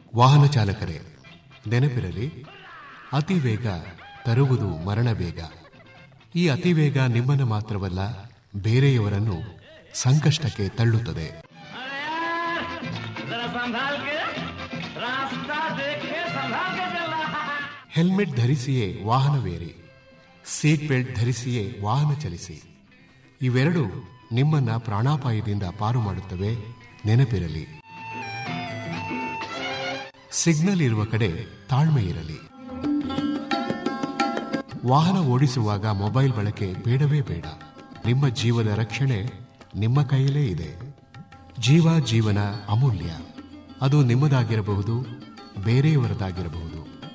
ವಾಹನ ಚಾಲಕರೇ ನೆನಪಿರಲಿ ಅತಿ ವೇಗ ತರುವುದು ಮರಣ ವೇಗ ಈ ಅತಿ ವೇಗ ನಿಮ್ಮನ್ನು ಮಾತ್ರವಲ್ಲ ಬೇರೆಯವರನ್ನು ಸಂಕಷ್ಟಕ್ಕೆ ತಳ್ಳುತ್ತದೆ ಹೆಲ್ಮೆಟ್ ಧರಿಸಿಯೇ ವಾಹನವೇರಿ ಸೀಟ್ ಬೆಲ್ಟ್ ಧರಿಸಿಯೇ ವಾಹನ ಚಲಿಸಿ ಇವೆರಡು ನಿಮ್ಮನ್ನ ಪ್ರಾಣಾಪಾಯದಿಂದ ಪಾರು ಮಾಡುತ್ತವೆ ನೆನಪಿರಲಿ ಸಿಗ್ನಲ್ ಇರುವ ಕಡೆ ತಾಳ್ಮೆ ಇರಲಿ ವಾಹನ ಓಡಿಸುವಾಗ ಮೊಬೈಲ್ ಬಳಕೆ ಬೇಡವೇ ಬೇಡ ನಿಮ್ಮ ಜೀವದ ರಕ್ಷಣೆ ನಿಮ್ಮ ಕೈಯಲ್ಲೇ ಇದೆ ಜೀವ ಜೀವನ ಅಮೂಲ್ಯ ಅದು ನಿಮ್ಮದಾಗಿರಬಹುದು ಬೇರೆಯವರದಾಗಿರಬಹುದು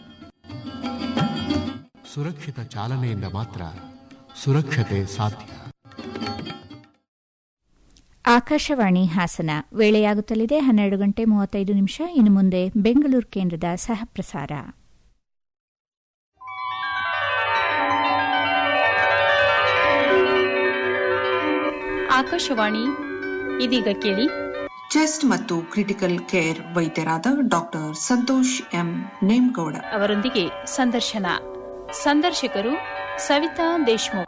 ಸುರಕ್ಷಿತ ಚಾಲನೆಯಿಂದ ಮಾತ್ರ ಸುರಕ್ಷತೆ ಸಾಧ್ಯ ಆಕಾಶವಾಣಿ ಹಾಸನ ವೇಳೆಯಾಗುತ್ತಲಿದೆ ಹನ್ನೆರಡು ಗಂಟೆ ಮೂವತ್ತೈದು ನಿಮಿಷ ಇನ್ನು ಮುಂದೆ ಬೆಂಗಳೂರು ಕೇಂದ್ರದ ಸಹಪ್ರಸಾರ ಆಕಾಶವಾಣಿ ಇದೀಗ ಕೇಳಿ ಚೆಸ್ಟ್ ಮತ್ತು ಕ್ರಿಟಿಕಲ್ ಕೇರ್ ವೈದ್ಯರಾದ ಡಾಕ್ಟರ್ ಸಂತೋಷ್ ಎಂ ನೇಮ್ಗೌಡ ಅವರೊಂದಿಗೆ ಸಂದರ್ಶನ ಸಂದರ್ಶಕರು ಸವಿತಾ ದೇಶ್ಮುಖ್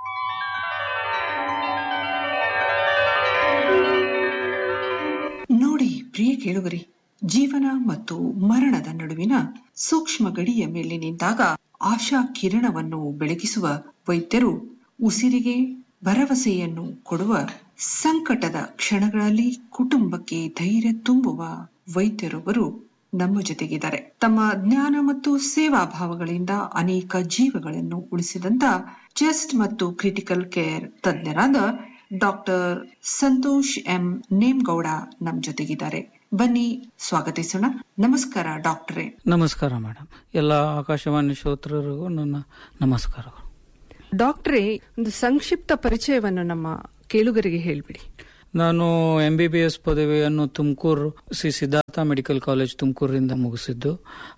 ನೋಡಿ ಪ್ರಿಯ ಕೇಳುಗರಿ ಜೀವನ ಮತ್ತು ಮರಣದ ನಡುವಿನ ಸೂಕ್ಷ್ಮ ಗಡಿಯ ಮೇಲೆ ನಿಂತಾಗ ಆಶಾ ಕಿರಣವನ್ನು ಬೆಳಗಿಸುವ ವೈದ್ಯರು ಉಸಿರಿಗೆ ಭರವಸೆಯನ್ನು ಕೊಡುವ ಸಂಕಟದ ಕ್ಷಣಗಳಲ್ಲಿ ಕುಟುಂಬಕ್ಕೆ ಧೈರ್ಯ ತುಂಬುವ ವೈದ್ಯರೊಬ್ಬರು ನಮ್ಮ ಜೊತೆಗಿದ್ದಾರೆ ತಮ್ಮ ಜ್ಞಾನ ಮತ್ತು ಸೇವಾ ಭಾವಗಳಿಂದ ಅನೇಕ ಜೀವಗಳನ್ನು ಉಳಿಸಿದಂತ ಚೆಸ್ಟ್ ಮತ್ತು ಕ್ರಿಟಿಕಲ್ ಕೇರ್ ತಜ್ಞರಾದ ಡಾಕ್ಟರ್ ಸಂತೋಷ್ ಎಂ ನೇಮ್ಗೌಡ ನಮ್ ಜೊತೆಗಿದ್ದಾರೆ ಬನ್ನಿ ಸ್ವಾಗತಿಸೋಣ ನಮಸ್ಕಾರ ಡಾಕ್ಟರೇ ನಮಸ್ಕಾರ ಮೇಡಮ್ ಎಲ್ಲ ಆಕಾಶವಾಣಿ ಶ್ರೋತೃರಿಗೂ ನನ್ನ ನಮಸ್ಕಾರಗಳು ಡಾಕ್ಟ್ರೇ ಒಂದು ಸಂಕ್ಷಿಪ್ತ ಪರಿಚಯವನ್ನು ನಮ್ಮ ಕೇಳುಗರಿಗೆ ಹೇಳ್ಬಿಡಿ ನಾನು ಎಂ ಬಿ ಬಿ ಎಸ್ ಪದವಿಯನ್ನು ತುಮಕೂರು ಶ್ರೀ ಸಿದ್ಧಾರ್ಥ ಮೆಡಿಕಲ್ ಕಾಲೇಜ್ ತುಮಕೂರಿಂದ ಮುಗಿಸಿದ್ದು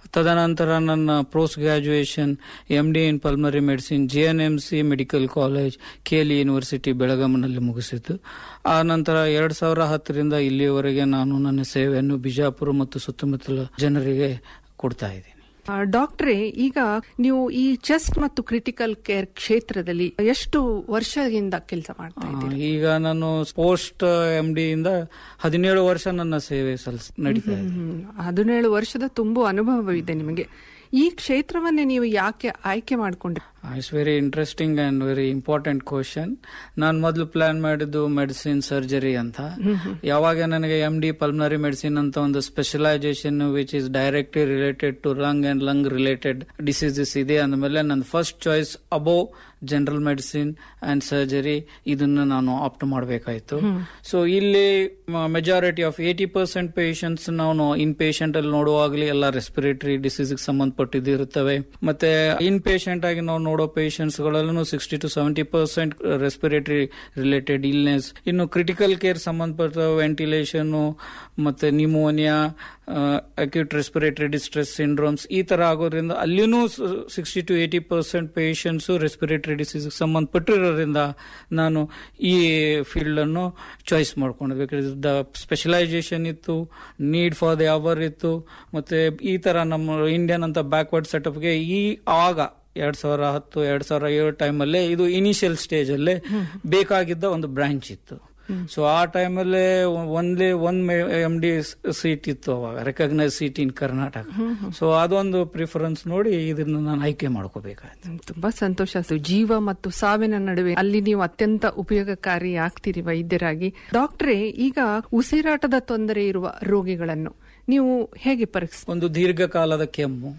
ತದನಂತರ ನನ್ನ post graduation M D in pulmonary medicine J N M C medical college K L university ಬೆಳಗಾಂನಲ್ಲಿ ಮುಗಿಸಿದ್ದು ಆ ನಂತರ ಎರಡ್ ಸಾವಿರ ಹತ್ತರಿಂದ ಇಲ್ಲಿಯವರೆಗೆ ನಾನು ನನ್ನ ಸೇವೆಯನ್ನು ಬಿಜಾಪುರ ಮತ್ತು ಸುತ್ತಮುತ್ತಲ ಜನರಿಗೆ ಕೊಡ್ತಾ ಇದ್ದೀನಿ ಆ, ಡಾಕ್ಟ್ರೇ ಈಗ ನೀವು ಈ ಚೆಸ್ಟ್ ಮತ್ತು ಕ್ರಿಟಿಕಲ್ ಕೇರ್ ಕ್ಷೇತ್ರದಲ್ಲಿ ಎಷ್ಟು ವರ್ಷದಿಂದ ಕೆಲಸ ಮಾಡ್ತಾ ಆ, ಇದ್ದೀರಿ ಈಗ ನಾನು ಪೋಸ್ಟ್ ಎಂ ಡಿ ಇಂದ ಹದಿನೇಳು ವರ್ಷ ನನ್ನ ಸೇವೆ ಸಲ್ಲಿಸ್ ನಡೀತಾ ಇದೆ ಹ್ಮ್, ಹದಿನೇಳು ವರ್ಷದ ತುಂಬು ಅನುಭವವಿದೆ ನಿಮಗೆ ಈ ಕ್ಷೇತ್ರವನ್ನೇ ನೀವು ಯಾಕೆ ಆಯ್ಕೆ ಮಾಡಿಕೊಂಡ್ರಿ it's very interesting and very important question ನಾನು ಮೊದಲು ಪ್ಲಾನ್ ಮಾಡಿದ್ದು ಮೆಡಿಸಿನ್ ಸರ್ಜರಿ ಅಂತ ಯಾವಾಗ ನನಗೆ ಎಂ ಡಿ ಪಲ್ಮನರಿ ಮೆಡಿಸಿನ್ ಅಂತ ಒಂದು specialisation which is directly related to lung and lung related diseases ಇದೆ ಅಂದಮೇಲೆ ನನ್ನ first choice above general medicine and surgery ಇದನ್ನ ನಾನು ಆಪ್ಟ್ ಮಾಡಬೇಕಾಯ್ತು ಸೊ ಇಲ್ಲಿ majority of eighty percent patients ನಾವು ಇನ್ ಪೇಷಂಟ್ ಅಲ್ಲಿ ನೋಡುವಾಗಲಿ ಎಲ್ಲ ರೆಸ್ಪಿರೇಟರಿ ಡಿಸೀಸ್ ಸಂಬಂಧಪಟ್ಟಿದ್ದು ಇರುತ್ತವೆ ಮತ್ತೆ ಇನ್ ಪೇಷಂಟ್ ಆಗಿ ನಾವು ನೋಡೋ ಪೇಷಂಟ್ಸ್ ಗಳಲ್ಲೂ sixty to seventy percent respiratory related illness ಇನ್ನು ಕ್ರಿಟಿಕಲ್ ಕೇರ್ ಸಂಬಂಧಪಟ್ಟ ವೆಂಟಿಲೇಷನ್ ಮತ್ತೆ pneumonia acute respiratory distress syndromes ಈ ತರ ಆಗೋದ್ರಿಂದ ಅಲ್ಲಿನೂ sixty to eighty percent patients respiratory disease ಸಂಬಂಧಪಟ್ಟಿರೋದ್ರಿಂದ ನಾನು ಈ ಫೀಲ್ಡ್ ಅನ್ನು ಚಾಯ್ಸ್ ಮಾಡ್ಕೊಂಡಿದ್ದೆ ದ ಸ್ಪೆಷಲೈಸೇಷನ್ ಇತ್ತು ನೀಡ್ ಫಾರ್ ದ ಅವರ್ ಇತ್ತು ಮತ್ತೆ ಈ ತರ ನಮ್ಮ ಇಂಡಿಯನ್ ಅಂತ ಬ್ಯಾಕ್ವರ್ಡ್ ಸೆಟಪ್ಗೆ ಈ ಆಗ ಎರಡ್ ಸಾವಿರ ಹತ್ತು ಎರಡ್ ಸಾವಿರ ಏಳು ಟೈಮಲ್ಲೇ ಇದು ಇನಿಷಿಯಲ್ ಸ್ಟೇಜ್ ಅಲ್ಲೇ ಬೇಕಾಗಿದ್ದ ಒಂದು ಬ್ರಾಂಚ್ ಇತ್ತು ಸೊ ಆ ಟೈಮಲ್ಲೇ ಒಂದೇ ಒಂದ್ ಎಂ ಡಿ ಸೀಟ್ ಇತ್ತು ಅವಾಗ recognise seat in Karnataka so ಅದೊಂದು ಪ್ರಿಫರೆನ್ಸ್ ನೋಡಿ ಇದನ್ನ ನಾನು ಆಯ್ಕೆ ಮಾಡ್ಕೋಬೇಕಾಯ್ತು ತುಂಬಾ ಸಂತೋಷ ಆಯ್ತು ಜೀವ ಮತ್ತು ಸಾವಿನ ನಡುವೆ ಅಲ್ಲಿ ನೀವು ಅತ್ಯಂತ ಉಪಯೋಗಕಾರಿ ಆಗ್ತೀರಿ ವೈದ್ಯರಾಗಿ ಡಾಕ್ಟ್ರೇ ಈಗ ಉಸಿರಾಟದ ತೊಂದರೆ ಇರುವ ರೋಗಿಗಳನ್ನು ನೀವು ಹೇಗೆ ಪರೀಕ್ಷೆ ಒಂದು ದೀರ್ಘಕಾಲದ ಕೆಮ್ಮು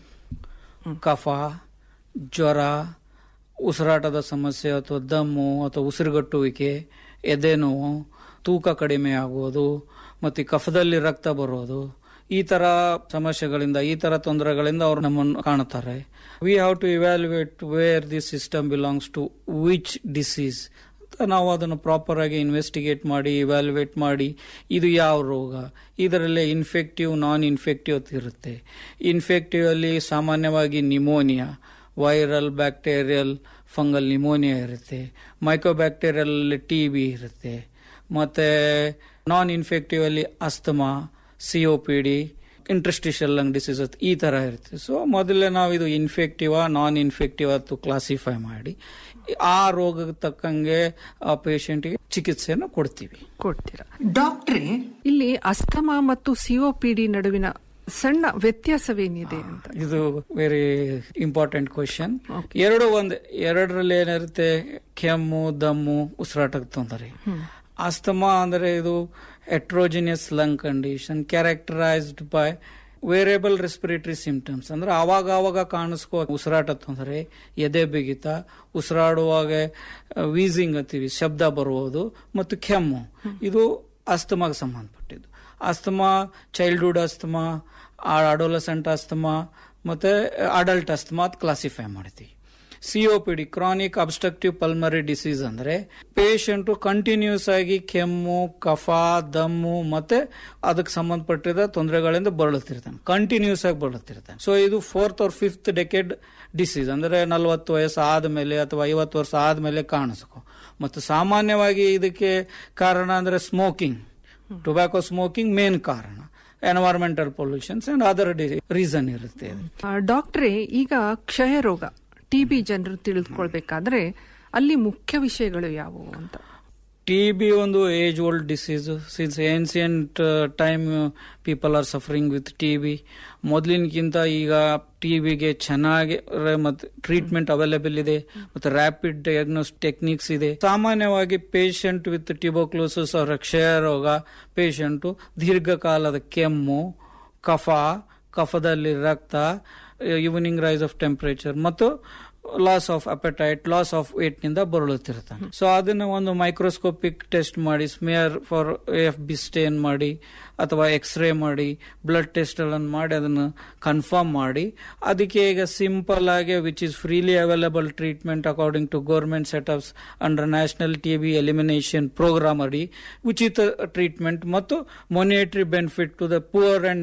ಕಫ ಜ್ವರ ಉಸಿರಾಟದ ಸಮಸ್ಯೆ ಅಥವಾ ದಮ್ಮು ಅಥವಾ ಉಸಿರುಗಟ್ಟುವಿಕೆ ಎದೆನೋವು ತೂಕ ಕಡಿಮೆ ಆಗುವುದು ಮತ್ತು ಕಫದಲ್ಲಿ ರಕ್ತ ಬರೋದು ಈ ತರ ಸಮಸ್ಯೆಗಳಿಂದ ಈ ತರ ತೊಂದರೆಗಳಿಂದ ಅವರು ನಮ್ಮನ್ನು ಕಾಣುತ್ತಾರೆ we have to evaluate where this system belongs to which disease ಅಂತ ನಾವು ಅದನ್ನು ಪ್ರಾಪರ್ ಆಗಿ ಇನ್ವೆಸ್ಟಿಗೇಟ್ ಮಾಡಿ ಇವ್ಯಾಲ್ಯುಯೇಟ್ ಮಾಡಿ ಇದು ಯಾವ ರೋಗ ಇದರಲ್ಲೇ ಇನ್ಫೆಕ್ಟಿವ್ ನಾನ್ ಇನ್ಫೆಕ್ಟಿವ್ ಅಂತ ಇರುತ್ತೆ ಇನ್ಫೆಕ್ಟಿವ್ ಅಲ್ಲಿ ಸಾಮಾನ್ಯವಾಗಿ pneumonia viral bacterial fungal pneumonia ಇರುತ್ತೆ ಮೈಕ್ರೋಬ್ಯಾಕ್ಟೀರಿಯಲ್ ಟಿ ಬಿ ಇರುತ್ತೆ ಮತ್ತೆ ನಾನ್ ಇನ್ಫೆಕ್ಟಿವ್ ಅಲ್ಲಿ asthma C O P D interstitial lung disease ಈ ತರ ಇರುತ್ತೆ ಸೊ ಮೊದಲೇ ನಾವು ಇದು ಇನ್ಫೆಕ್ಟಿವ್ ನಾನ್ ಇನ್ಫೆಕ್ಟಿವ್ ಅಂತ ಕ್ಲಾಸಿಫೈ ಮಾಡಿ ಆ ರೋಗಕ್ಕೆ ತಕ್ಕಂಗೆ ಆ ಪೇಷಂಟ್ಗೆ ಚಿಕಿತ್ಸೆಯನ್ನು ಕೊಡ್ತೀವಿ ಕೊಡ್ತೀರಾ ಡಾಕ್ಟ್ರೇ ಇಲ್ಲಿ ಅಸ್ತಮಾ ಮತ್ತು ಸಿಒಪಿಡಿ ನಡುವಿನ ಸಣ್ಣ ವ್ಯತ್ಯಾಸವೇನಿದೆ ಅಂತ ಇದು ವೆರಿ ಇಂಪಾರ್ಟೆಂಟ್ ಕ್ವಶನ್ ಎರಡು ಒಂದ್ ಎರಡರಲ್ಲಿ ಏನಿರುತ್ತೆ ಕೆಮ್ಮು ದಮ್ಮು ಉಸಿರಾಟಕ್ಕೆ ತೊಂದರೆ ಅಸ್ತಮಾ ಅಂದ್ರೆ ಇದು heterogeneous lung condition characterised by variable respiratory symptoms ಅಂದ್ರೆ ಆವಾಗ ಆವಾಗ ಕಾಣಿಸ್ಕೋ ಉಸಿರಾಟ ತೊಂದರೆ ಎದೆ ಬಿಗಿತ ಉಸಿರಾಡುವಾಗ ವೀಸಿಂಗ್ ಅಂತೀವಿ ಶಬ್ದ ಬರುವುದು ಮತ್ತು ಕೆಮ್ಮು ಇದು ಅಸ್ತಮಾಗೆ ಸಂಬಂಧಪಟ್ಟಿದ್ದು asthma childhood asthma adolescent asthma ಮತ್ತೆ ಅಡಲ್ಟ್ ಅಸ್ತಮಾ ಅಂತ ಕ್ಲಾಸಿಫೈ ಮಾಡ್ತೀವಿ COPD chronic obstructive pulmonary disease ಅಂದ್ರೆ ಪೇಷಂಟ್ ಕಂಟಿನ್ಯೂಸ್ ಆಗಿ ಕೆಮ್ಮು ಕಫ ದಮ್ಮು ಮತ್ತೆ ಅದಕ್ಕೆ ಸಂಬಂಧಪಟ್ಟಿದ ತೊಂದರೆಗಳಿಂದ ಬಳಲುತ್ತಿರ್ತಾನೆ ಕಂಟಿನ್ಯೂಸ್ ಆಗಿ ಬಳಲುತ್ತಿರ್ತಾನೆ ಸೊ ಇದು fourth or fifth decade disease ಅಂದ್ರೆ ನಲವತ್ತು ವಯಸ್ಸು ಆದ್ಮೇಲೆ ಅಥವಾ ಐವತ್ತು ವರ್ಷ ಆದ್ಮೇಲೆ ಕಾಣಿಸ್ಕೊ ಮತ್ತು ಸಾಮಾನ್ಯವಾಗಿ ಇದಕ್ಕೆ ಕಾರಣ ಅಂದ್ರೆ ಸ್ಮೋಕಿಂಗ್ ಟೊಬ್ಯಾಕೋ ಸ್ಮೋಕಿಂಗ್ ಮೇನ್ ಕಾರಣ environmental pollutions and other reason ಇರುತ್ತೆ ಇದು. ಆ, ಡಾಕ್ಟ್ರೇ ಈಗ ಕ್ಷಯ ರೋಗ ಟಿಬಿ ಜನರು ತಿಳಿದುಕೊಳ್ಬೇಕಾದ್ರೆ ಅಲ್ಲಿ ಮುಖ್ಯ ವಿಷಯಗಳು ಯಾವುವು ಅಂತ ಟಿ ಬಿ ಒಂದು age old disease since ancient time people are suffering with T B ಮೊದಲಿನಕ್ಕಿಂತ ಈಗ ಟಿ ಬಿಗೆ ಚೆನ್ನಾಗಿ ಮತ್ತೆ ಟ್ರೀಟ್ಮೆಂಟ್ ಅವೈಲೇಬಲ್ ಇದೆ ಮತ್ತೆ ರ್ಯಾಪಿಡ್ ಡಯಾಗ್ನೋಸ್ ಟೆಕ್ನಿಕ್ಸ್ ಇದೆ ಸಾಮಾನ್ಯವಾಗಿ ಪೇಷಂಟ್ ವಿತ್ ಟ್ಯೂಬೋಕ್ಲೋಸಿಸ್ ಅವರ ಕ್ಷಯ ರೋಗ ಪೇಷಂಟು ದೀರ್ಘಕಾಲದ ಕೆಮ್ಮು ಕಫ ಕಫದಲ್ಲಿ ರಕ್ತ ಈವ್ನಿಂಗ್ ರೈಸ್ ಆಫ್ ಟೆಂಪರೇಚರ್ ಮತ್ತು loss of appetite loss of weight ನಿಂದ ಬರಳುತ್ತಿರ್ತಾನೆ ಸೊ ಅದನ್ನ ಒಂದು ಮೈಕ್ರೋಸ್ಕೋಪಿಕ್ ಟೆಸ್ಟ್ ಮಾಡಿ smear for F B stain ಮಾಡಿ ಅಥವಾ ಎಕ್ಸ್ರೇ ಮಾಡಿ ಬ್ಲಡ್ ಟೆಸ್ಟ್ ಗಳನ್ನು ಮಾಡಿ ಅದನ್ನು ಕನ್ಫರ್ಮ್ ಮಾಡಿ ಅದಕ್ಕೆ ಈಗ ಸಿಂಪಲ್ ಆಗಿ which is freely available treatment according to government setups under national T B elimination programme ಅಡಿ ಉಚಿತ ಟ್ರೀಟ್ಮೆಂಟ್ ಮತ್ತು monetary benefit to the poor and